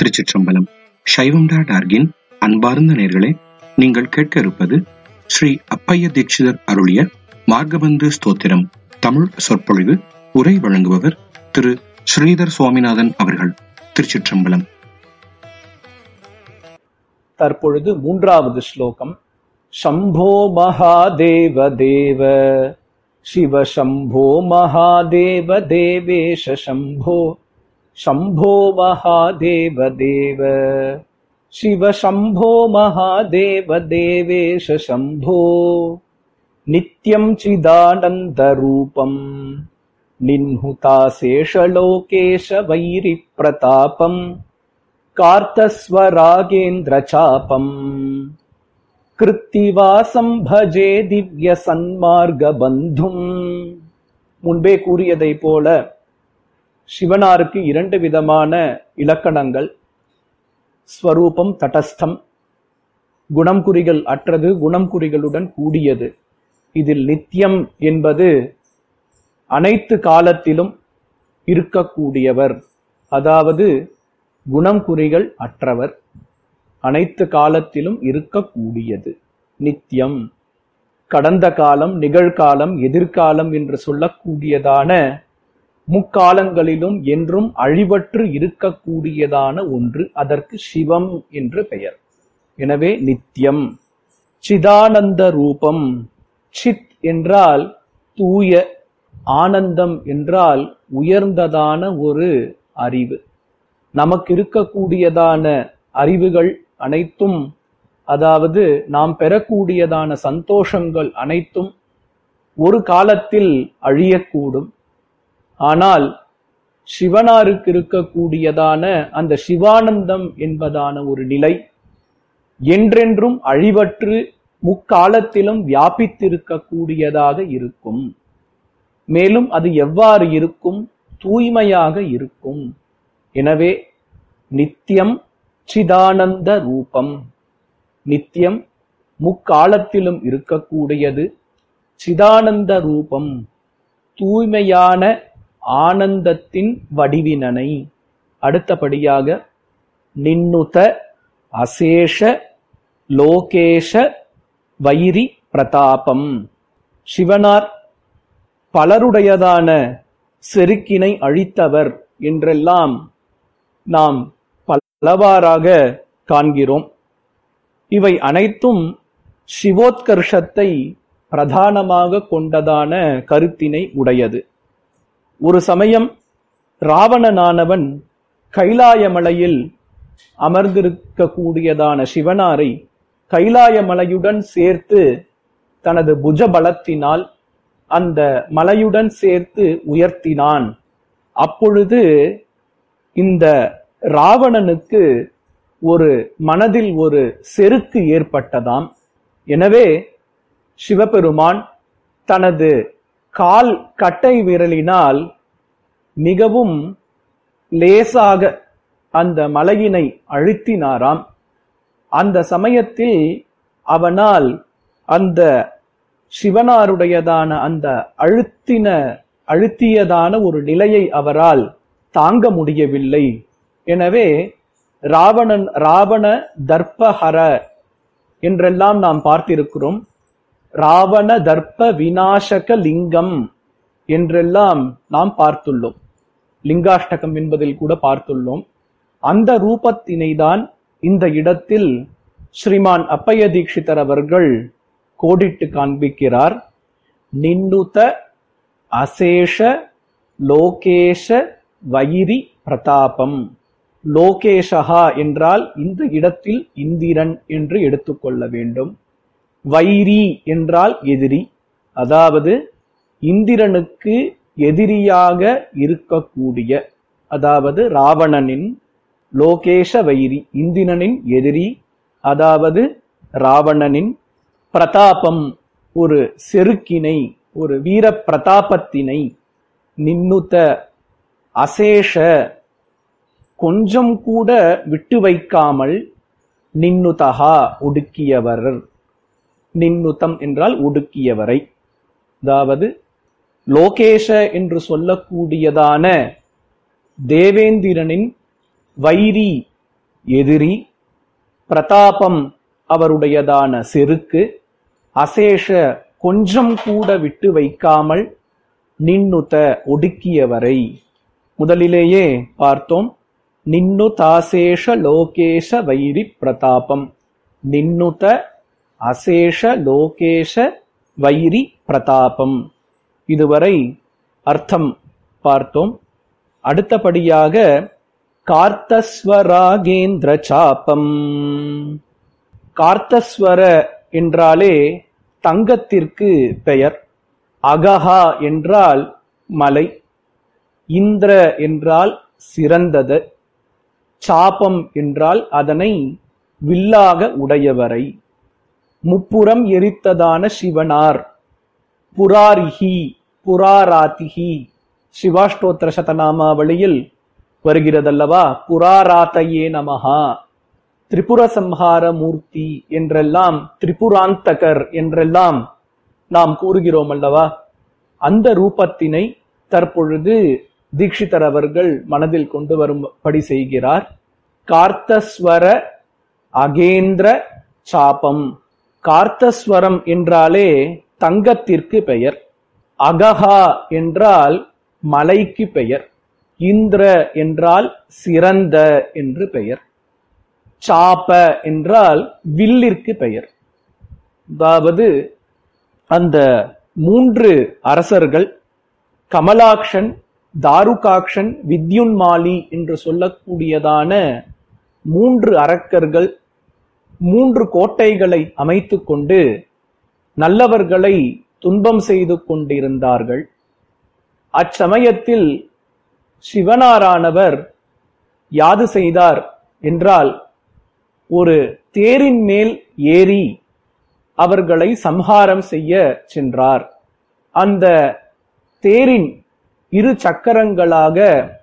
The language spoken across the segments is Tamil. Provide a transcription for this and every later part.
திருச்சிற்றம்பலம் சைவம் டாட் ஆர்கின் அன்பார்ந்த நேர்களே நீங்கள் கேட்க இருப்பது ஸ்ரீ அப்பைய தீட்சிதர் அருளிய மார்கபந்து ஸ்தோத்திரம் தமிழ் சொற்பொழிவு உரை வழங்குபவர் திரு ஸ்ரீதர் சுவாமிநாதன் அவர்கள் திருச்சிற்றம்பலம் தற்பொழுது மூன்றாவது ஸ்லோகம் शम्भो महादेव देव शिव शम्भो महादेव देवेश शम्भो शम्भो महादेव देव शिव शम्भो महादेव देवेश शम्भो नित्यं चिदानन्दरूपम् निह्नुताशेषलोकेश वैरिप्रतापम् कार्तस्वरागेन्द्रचापम् கிருத்திவாசம் பஜே திவ்ய சன்மார்க பந்தும் முன்பே கூறியதை போல சிவனாருக்கு இரண்டு விதமான இலக்கணங்கள் ஸ்வரூபம் தடஸ்தம் குணம் குறிகள் அற்றது குணம் குறிகளுடன் கூடியது இதில் நித்தியம் என்பது அனைத்து காலத்திலும் இருக்கக்கூடியவர் அதாவது குணம் குறிகள் அற்றவர் அனைத்து காலத்திலும் இருக்கக்கூடியது நித்தியம் கடந்த காலம் நிகழ்காலம் எதிர்காலம் என்று சொல்லக்கூடியதான முக்காலங்களிலும் என்றும் அழிவற்று இருக்கக்கூடியதான ஒன்று அதற்கு சிவம் என்று பெயர் எனவே நித்தியம் சிதானந்த ரூபம் சித் என்றால் தூய ஆனந்தம் என்றால் உயர்ந்ததான ஒரு அறிவு நமக்கு இருக்கக்கூடியதான அறிவுகள் அனைத்தும் அதாவது நாம் பெறக்கூடியதான சந்தோஷங்கள் அனைத்தும் ஒரு காலத்தில் அழியக்கூடும் ஆனால் சிவனாருக்கு இருக்கக்கூடியதான அந்த சிவானந்தம் என்பதான ஒரு நிலை என்றென்றும் அழிவற்று முக்காலத்திலும் வியாபித்திருக்கக்கூடியதாக இருக்கும் மேலும் அது எவ்வாறு இருக்கும் தூய்மையாக இருக்கும் எனவே நித்தியம் சிதானந்த ரூபம் நித்தியம் முக்காலத்திலும் இருக்கக்கூடியது சிதானந்த ரூபம் தூய்மையான ஆனந்தத்தின் வடிவினனை அடுத்தபடியாக நின்னுத அசேஷ லோகேஷ வைரி பிரதாபம் சிவனார் பலருடையதான செருக்கினை அழித்தவர் என்றெல்லாம் நாம் பலவாறாக காண்கிறோம் இவை அனைத்தும் சிவோத்கர்ஷத்தை பிரதானமாக கொண்டதான கருத்தினை உடையது ஒரு சமயம் ராவணனானவன் கைலாயமலையில் அமர்ந்திருக்கக்கூடியதான சிவனாரை கைலாயமலையுடன் சேர்த்து தனது புஜ பலத்தினால் அந்த மலையுடன் சேர்த்து உயர்த்தினான் அப்பொழுது இந்த ராவணனுக்கு ஒரு மனதில் ஒரு செருக்கு ஏற்பட்டதாம் எனவே சிவபெருமான் தனது கால் கட்டை விரலினால் மிகவும் லேசாக அந்த மலையினை அழுத்தினாராம் அந்த சமயத்தில் அவனால் அந்த சிவனாருடையதான அந்த அழுத்தின அழுத்தியதான ஒரு நிலையை அவரால் தாங்க முடியவில்லை எனவே ராவணன் ராவண தர்ப்பஹர என்றெல்லாம் நாம் பார்த்திருக்கிறோம் ராவண தர்ப்ப விநாசக லிங்கம் என்றெல்லாம் நாம் பார்த்துள்ளோம் லிங்காஷ்டகம் என்பதில் கூட பார்த்துள்ளோம் அந்த ரூபத்தினை தான் இந்த இடத்தில் ஸ்ரீமான் அப்பைய தீட்சிதர் அவர்கள் கோடிட்டு காண்பிக்கிறார் நின்னுத அசேஷ லோகேஷ வைரி பிரதாபம் லோகேஷகா என்றால் இந்த இடத்தில் இந்திரன் என்று எடுத்துக்கொள்ள வேண்டும் வைரி என்றால் எதிரி அதாவது இந்திரனுக்கு எதிரியாக இருக்கக்கூடிய அதாவது ராவணனின் லோகேஷ வைரி இந்திரனின் எதிரி அதாவது ராவணனின் பிரதாபம் ஒரு செருக்கினை ஒரு வீர பிரதாபத்தினை நின்னுத்த அசேஷ கொஞ்சம் கூட விட்டு வைக்காமல் நின்னுதகா ஒடுக்கியவர் நின்னுத்தம் என்றால் ஒடுக்கியவரை அதாவது லோகேஷ என்று சொல்லக்கூடியதான தேவேந்திரனின் வைரி எதிரி பிரதாபம் அவருடையதான செருக்கு அசேஷ கொஞ்சம் கூட விட்டு வைக்காமல் நின்னுத ஒடுக்கியவரை முதலிலேயே பார்த்தோம் நின்னு தாசேஷ லோகேஷ வைரி பிரதாபம் நின்னுத அசேஷ லோகேஷ வைரி பிரதாபம் இதுவரை அர்த்தம் பார்த்தோம் அடுத்தபடியாக கார்த்தஸ்வராகேந்திர சாப்பம் கார்த்தஸ்வர என்றாலே தங்கத்திற்கு பெயர் அகஹா என்றால் மலை இந்திர என்றால் சிறந்தது சாபம் என்றால் அதனை வில்லாக உடையவரை முப்புறம் எரித்ததான சிவனார் புராரிஹி புராராத்திஹி சிவாஷ்டோத்திர சதநாமாவளியில் வருகிறதல்லவா புராராத்தையே நமஹா திரிபுர சம்ஹார மூர்த்தி என்றெல்லாம் திரிபுராந்தகர் என்றெல்லாம் நாம் கூறுகிறோம் அல்லவா அந்த ரூபத்தினை தற்பொழுது தீட்சிதர் அவர்கள் மனதில் கொண்டு வரும்படி செய்கிறார் கார்த்தஸ்வர அகேந்திர சாபம் கார்த்தஸ்வரம் என்றாலே தங்கத்திற்கு பெயர் அகஹா என்றால் மலைக்கு பெயர் இந்திர என்றால் சிறந்த என்று பெயர் சாப்ப என்றால் வில்லிற்கு பெயர் அதாவது அந்த மூன்று அரசர்கள் கமலாக்ஷன் தாருகாக்ஷன் வித்யுன்மாலி என்று சொல்லக்கூடியதான மூன்று அரக்கர்கள் மூன்று கோட்டைகளை அமைத்துக் கொண்டு நல்லவர்களை துன்பம் செய்து கொண்டிருந்தார்கள் அச்சமயத்தில் சிவனாரானவர் யாது செய்தார் என்றால் ஒரு தேரின் மேல் ஏறி அவர்களை சம்ஹாரம் செய்ய சென்றார் அந்த தேரின் இரு சக்கரங்களாக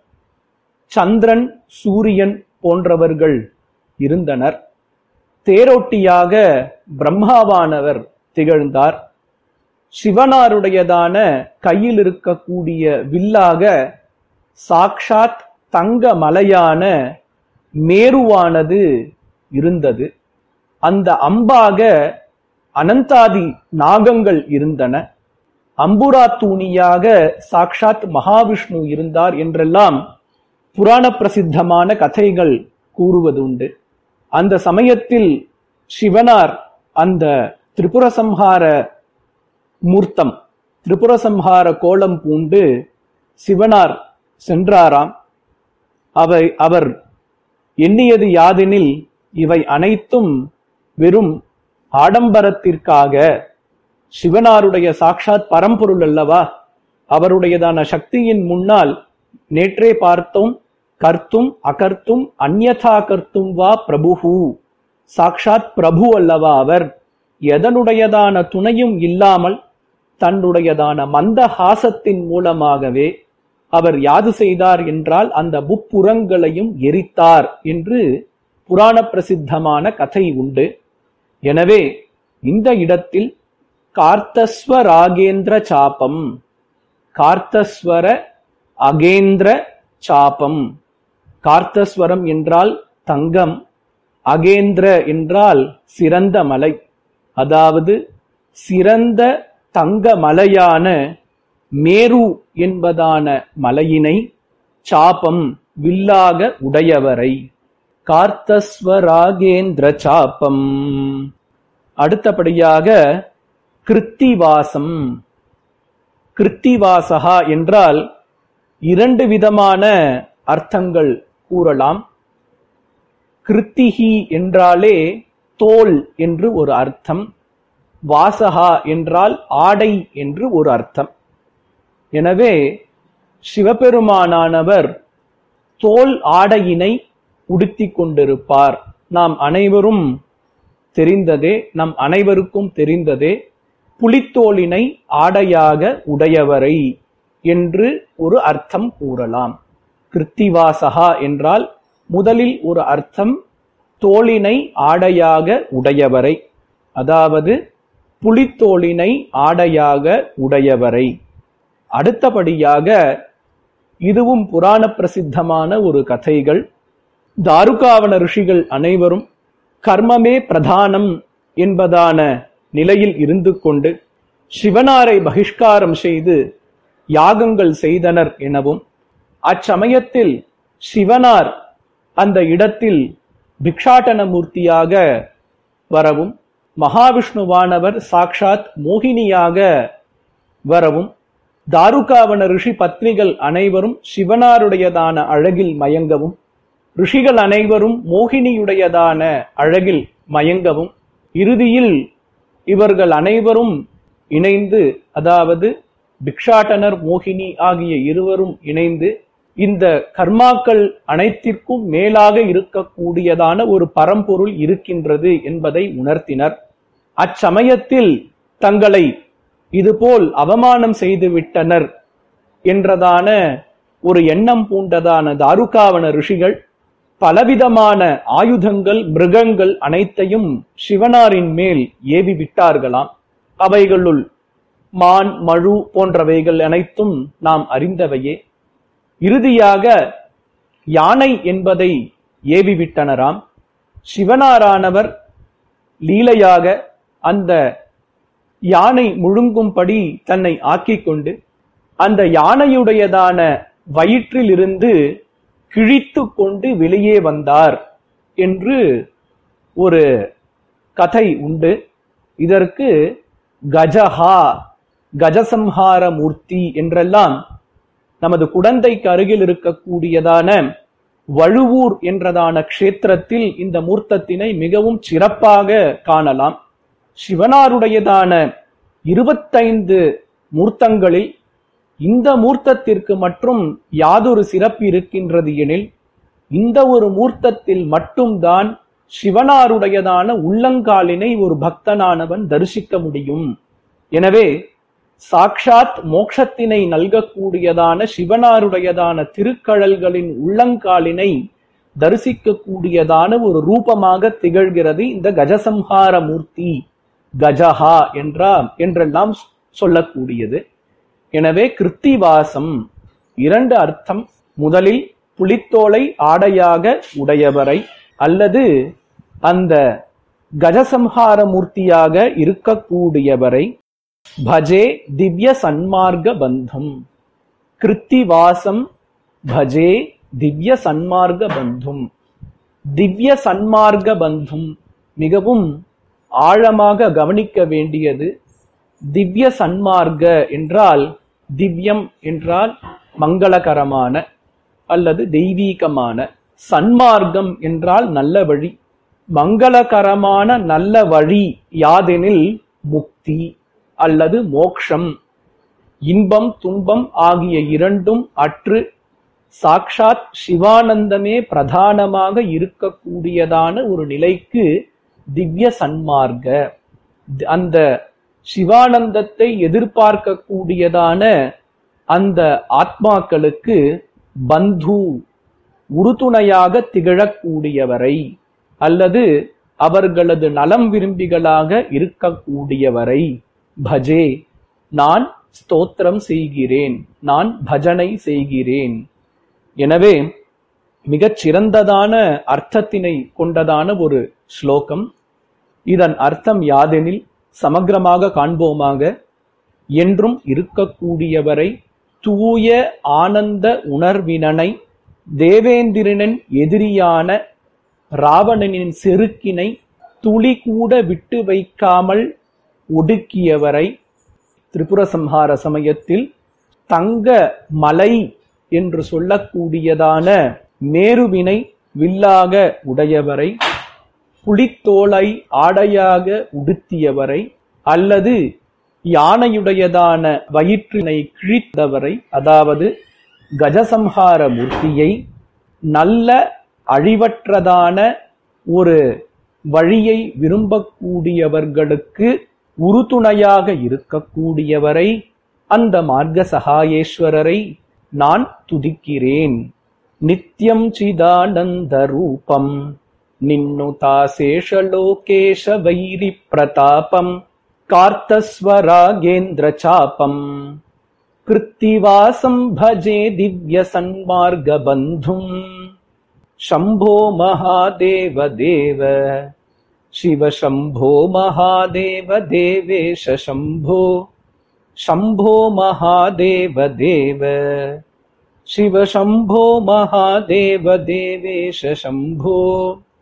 சந்திரன் சூரியன் போன்றவர்கள் இருந்தனர் தேரோட்டியாக பிரம்மாவானவர் திகழ்ந்தார் சிவனாருடையதான கையில் இருக்கக்கூடிய வில்லாக சாக்ஷாத் தங்க மலையான மேருவானது இருந்தது அந்த அம்பாக அனந்தாதி நாகங்கள் இருந்தன அம்புரா தூணியாக சாக்ஷாத் மகாவிஷ்ணு இருந்தார் என்றெல்லாம் புராண பிரசித்தமான கதைகள் கூறுவதுண்டு அந்த சமயத்தில் சிவனார் அந்த திரிபுர சம்ஹார மூர்த்தம் திரிபுர சம்ஹார கோலம் பூண்டு சிவனார் சென்றாராம் அவை அவர் எண்ணியது யாதெனில் இவை அனைத்தும் வெறும் ஆடம்பரத்திற்காக சிவனாருடைய சாட்சாத் பரம்பொருள் அல்லவா அவருடையதான சக்தியின் முன்னால் நேற்றே பார்த்தோம் கர்த்தும் அகர்த்தும் அந்யதா கர்த்தும் வா பிரபுஹு சாக்ஷாத் பிரபு அல்லவா அவர் எதனுடையதான துணையும் இல்லாமல் தன்னுடையதான மந்த ஹாசத்தின் மூலமாகவே அவர் யாது செய்தார் என்றால் அந்த முப்புறங்களையும் எரித்தார் என்று புராண பிரசித்தமான கதை உண்டு எனவே இந்த இடத்தில் கார்த்தஸ்வராகேந்திர சாபம் கார்த்தஸ்வர அகேந்திர சாபம் கார்த்தஸ்வரம் என்றால் தங்கம் அகேந்திர என்றால் சிறந்த மலை அதாவது சிறந்த தங்க மலையான மேரு என்பதான மலையினை சாபம் வில்லாக உடையவரை கார்த்தஸ்வராகேந்திர சாபம் அடுத்தபடியாக கிருத்திவாசம் கிருத்திவாசகா என்றால் இரண்டு விதமான அர்த்தங்கள் கூறலாம் கிருத்திகி என்றாலே தோல் என்று ஒரு அர்த்தம் வாசகா என்றால் ஆடை என்று ஒரு அர்த்தம் எனவே சிவபெருமானானவர் தோல் ஆடையினை உடுத்திக் கொண்டிருப்பார் நாம் அனைவரும் தெரிந்ததே நம் அனைவருக்கும் தெரிந்ததே புலித்தோலினை ஆடையாக உடையவரை என்று ஒரு அர்த்தம் கூறலாம் கிருத்திவாசகா என்றால் முதலில் ஒரு அர்த்தம் தோளினை ஆடையாக உடையவரை அதாவது புலித்தோளினை ஆடையாக உடையவரை அடுத்தபடியாக இதுவும் புராண பிரசித்தமான ஒரு கதைகள் தாருகாவன ரிஷிகள் அனைவரும் கர்மமே பிரதானம் என்பதான நிலையில் இருந்து கொண்டு சிவனாரை பகிஷ்காரம் செய்து யாகங்கள் செய்தனர் எனவும் அச்சமயத்தில் சிவனார் அந்த இடத்தில் பிக்ஷாட்டன மூர்த்தியாக வரவும் மகாவிஷ்ணுவானவர் சாக்ஷாத் மோகினியாக வரவும் தாருகாவன ரிஷி பத்னிகள் அனைவரும் சிவனாருடையதான அழகில் மயங்கவும் ரிஷிகள் அனைவரும் மோகினியுடையதான அழகில் மயங்கவும் இறுதியில் இவர்கள் அனைவரும் இணைந்து அதாவது பிக்ஷாட்டனர் மோகினி ஆகிய இருவரும் இணைந்து இந்த கர்மாக்கள் அனைத்திற்கும் மேலாக இருக்கக்கூடியதான ஒரு பரம்பொருள் இருக்கின்றது என்பதை உணர்த்தினர் அச்சமயத்தில் தங்களை இதுபோல் அவமானம் செய்து விட்டனர் என்றதான ஒரு எண்ணம் பூண்டதான தாருகாவன ரிஷிகள் பலவிதமான ஆயுதங்கள் மிருகங்கள் அனைத்தையும் சிவனாரின் மேல் ஏவி விட்டார்களாம் அவைகளுள் மான் மழு போன்றவைகள் அனைத்தும் நாம் அறிந்தவையே இறுதியாக யானை என்பதை ஏவிவிட்டனராம் சிவனாரானவர் லீலையாக அந்த யானை முழுங்கும்படி தன்னை ஆக்கிக் கொண்டு அந்த யானையுடையதான வயிற்றிலிருந்து கிழித்து கொண்டு வெளியே வந்தார் என்று ஒரு கதை உண்டு இதற்கு கஜஹா கஜசம்ஹார மூர்த்தி என்றெல்லாம் நமது குடந்தைக்கு அருகில் இருக்கக்கூடியதான வழுவூர் என்றதான க்ஷேத்திரத்தில் இந்த மூர்த்தத்தினை மிகவும் சிறப்பாக காணலாம் சிவனாருடையதான இருபத்தைந்து மூர்த்தங்களில் இந்த மூர்த்தத்திற்கு மற்றும் யாதொரு சிறப்பு இருக்கின்றது எனில் இந்த ஒரு மூர்த்தத்தில் மட்டும்தான் சிவனாருடையதான உள்ளங்காலினை ஒரு பக்தனானவன் தரிசிக்க முடியும் எனவே சாக்ஷாத் மோட்சத்தினை நல்கக்கூடியதான சிவனாருடையதான திருக்கழல்களின் உள்ளங்காலினை தரிசிக்கக்கூடியதான ஒரு ரூபமாக திகழ்கிறது இந்த கஜசம்ஹார மூர்த்தி கஜஹா என்றா என்றெல்லாம் சொல்லக்கூடியது எனவே கிருத்திவாசம் இரண்டு அர்த்தம் முதலில் புலித்தோலை ஆடையாக உடையவரை அல்லது அந்த கஜசம்ஹார மூர்த்தியாக இருக்கக்கூடியவரை பஜே திவ்ய சன்மார்க்க பந்தம் கிருத்திவாசம் பஜே திவ்ய சன்மார்க்க பந்தும் திவ்ய சன்மார்க்க பந்தும் மிகவும் ஆழமாக கவனிக்க வேண்டியது திவ்ய சன்மார்க்க என்றால் திவ்யம் என்றால் மங்களகரமான அல்லது தெய்வீகமான சன்மார்க்கம் என்றால் நல்ல வழி மங்களகரமான நல்ல வழி யாதெனில் முக்தி அல்லது மோக்ஷம் இன்பம் துன்பம் ஆகிய இரண்டும் அற்று சாக்ஷாத் சிவானந்தமே பிரதானமாக இருக்கக்கூடியதான ஒரு நிலைக்கு திவ்ய சன்மார்க்க அந்த சிவானந்தத்தை எதிர்பார்க்கக்கூடியதான அந்த ஆத்மாக்களுக்கு பந்து உறுதுணையாக திகழக்கூடியவரை அல்லது அவர்களது நலம் விரும்பிகளாக இருக்கக்கூடியவரை பஜே நான் ஸ்தோத்திரம் செய்கிறேன் நான் பஜனை செய்கிறேன் எனவே மிகச் சிறந்ததான அர்த்தத்தினை கொண்டதான ஒரு ஸ்லோகம் இதன் அர்த்தம் யாதெனில் சமக்கிரமாக காண்போமாக என்றும் இருக்கக்கூடியவரை தூய ஆனந்த உணர்வினனை தேவேந்திரனின் எதிரியான ராவணனின் செருக்கினை துளி கூட விட்டு வைக்காமல் ஒடுக்கியவரை திரிபுர சம்ஹார சமயத்தில் தங்க மலை என்று சொல்லக்கூடியதான மேருவினை வில்லாக உடையவரை புலித்தோலை ஆடையாக உடுத்தியவரை அல்லது யானையுடையதான வயிற்றினை கிழித்தவரை அதாவது கஜசம்ஹார மூர்த்தியை நல்ல அழிவற்றதான ஒரு வழியை விரும்பக்கூடியவர்களுக்கு உறுதுணையாக இருக்கக்கூடியவரை அந்த மார்க்க சகாயேஸ்வரரை நான் துதிக்கிறேன் நித்யம் சிதானந்த ரூபம் நின்னுதாசேஷலோகேஷ வைரி பிரதாபம் கார்த்தஸ்வராகேந்திர சாபம் கிருத்திவாசம் பஜே திவ்ய சன்மார்க பந்தும் शम्भो महादेव देव शिव शम्भो महादेव देवेश शम्भो शम्भो महादेव देव शिव शम्भो महादेव देवेश शम्भो